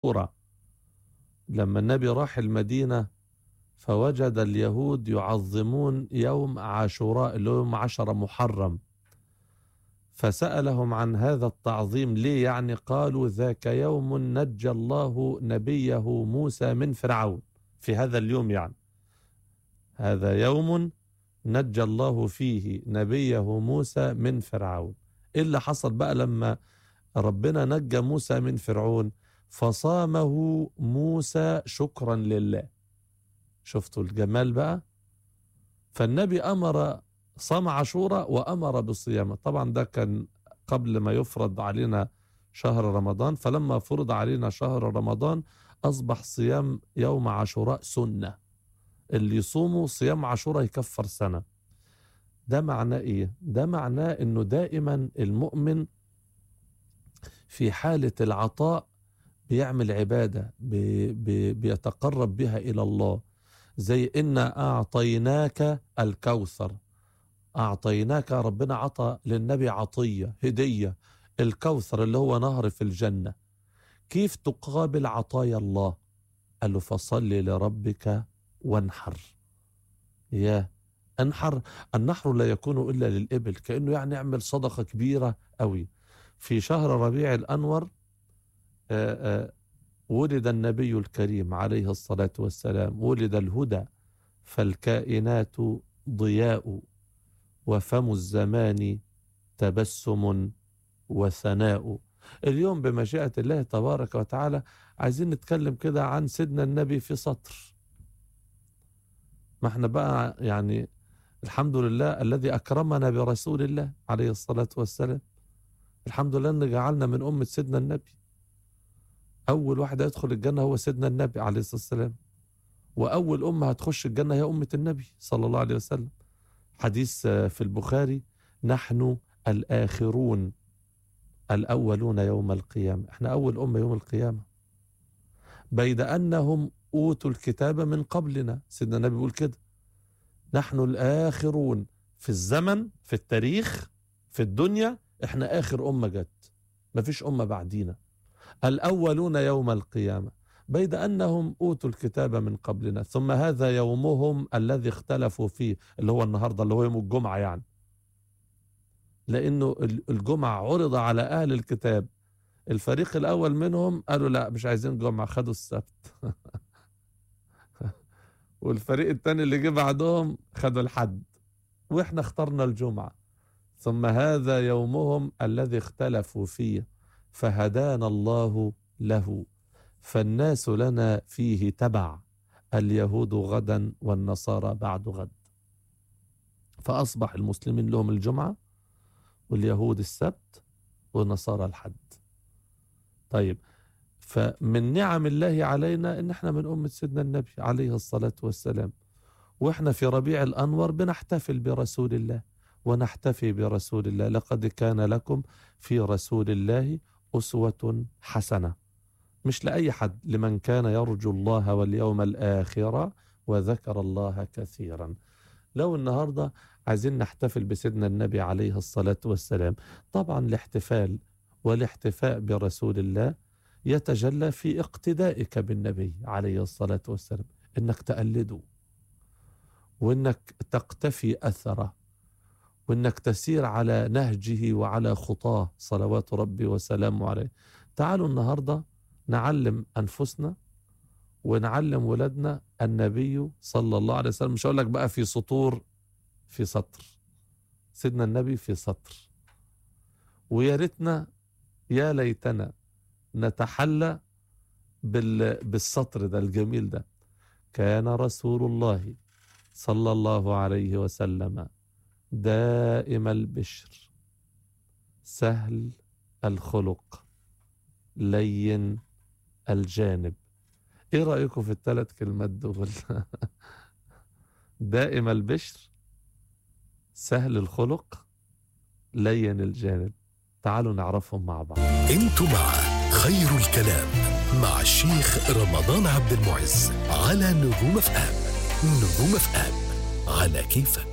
عاشوراء لما النبي راح المدينة فوجد اليهود يعظمون يوم عاشوراء اللي هو يوم عشر محرم فسألهم عن هذا التعظيم ليه يعني قالوا ذاك يوم نجى الله نبيه موسى من فرعون في هذا اليوم يعني هذا يوم نجى الله فيه نبيه موسى من فرعون ايه اللي حصل بقى لما ربنا نجى موسى من فرعون فصامه موسى شكرا لله شفتوا الجمال بقى فالنبي امر صام عاشوراء وامر بالصيام طبعا ده كان قبل ما يفرض علينا شهر رمضان فلما فرض علينا شهر رمضان اصبح صيام يوم عاشوراء سنه اللي يصوموا صيام عاشوراء يكفر سنه ده معناه ايه ده معناه انه دائما المؤمن في حاله العطاء بيعمل عباده بي بي بيتقرب بها الى الله زي إنا أعطيناك الكوثر أعطيناك ربنا عطى للنبي عطية هدية الكوثر اللي هو نهر في الجنة كيف تقابل عطايا الله قال له فصل لربك وانحر يا انحر النحر لا يكون إلا للإبل كأنه يعني يعمل صدقة كبيرة قوي في شهر ربيع الأنور آآ آآ ولد النبي الكريم عليه الصلاة والسلام ولد الهدى فالكائنات ضياء وفم الزمان تبسم وثناء اليوم بمشيئة الله تبارك وتعالى عايزين نتكلم كده عن سيدنا النبي في سطر ما احنا بقى يعني الحمد لله الذي أكرمنا برسول الله عليه الصلاة والسلام الحمد لله أن جعلنا من أمة سيدنا النبي أول واحد يدخل الجنة هو سيدنا النبي عليه الصلاة والسلام وأول أمة هتخش الجنة هي أمة النبي صلى الله عليه وسلم حديث في البخاري نحن الآخرون الأولون يوم القيامة احنا أول أمة يوم القيامة بيد أنهم أوتوا الكتاب من قبلنا سيدنا النبي بيقول كده نحن الآخرون في الزمن في التاريخ في الدنيا احنا آخر أمة جت مفيش أمة بعدينا الأولون يوم القيامة بيد أنهم أوتوا الكتاب من قبلنا ثم هذا يومهم الذي اختلفوا فيه اللي هو النهاردة اللي هو يوم الجمعة يعني لأنه الجمعة عرض على أهل الكتاب الفريق الأول منهم قالوا لا مش عايزين جمعة خدوا السبت والفريق الثاني اللي جه بعدهم خدوا الحد واحنا اخترنا الجمعة ثم هذا يومهم الذي اختلفوا فيه فهدانا الله له فالناس لنا فيه تبع اليهود غدا والنصارى بعد غد فأصبح المسلمين لهم الجمعة واليهود السبت والنصارى الحد طيب فمن نعم الله علينا ان احنا من أمة سيدنا النبي عليه الصلاة والسلام واحنا في ربيع الأنور بنحتفل برسول الله ونحتفي برسول الله لقد كان لكم في رسول الله أسوة حسنة مش لأي حد لمن كان يرجو الله واليوم الآخرة وذكر الله كثيرا لو النهاردة عايزين نحتفل بسيدنا النبي عليه الصلاة والسلام طبعا الاحتفال والاحتفاء برسول الله يتجلى في اقتدائك بالنبي عليه الصلاة والسلام انك تقلده وانك تقتفي اثره وانك تسير على نهجه وعلى خطاه صلوات ربي وسلامه عليه تعالوا النهارده نعلم انفسنا ونعلم ولادنا النبي صلى الله عليه وسلم مش هقول لك بقى في سطور في سطر سيدنا النبي في سطر ويا ريتنا يا ليتنا نتحلى بال بالسطر ده الجميل ده كان رسول الله صلى الله عليه وسلم دائم البشر سهل الخلق لين الجانب ايه رايكم في الثلاث كلمات دول دائم البشر سهل الخلق لين الجانب تعالوا نعرفهم مع بعض انتوا مع خير الكلام مع الشيخ رمضان عبد المعز على نجوم اف ام نجوم اف ام على كيفك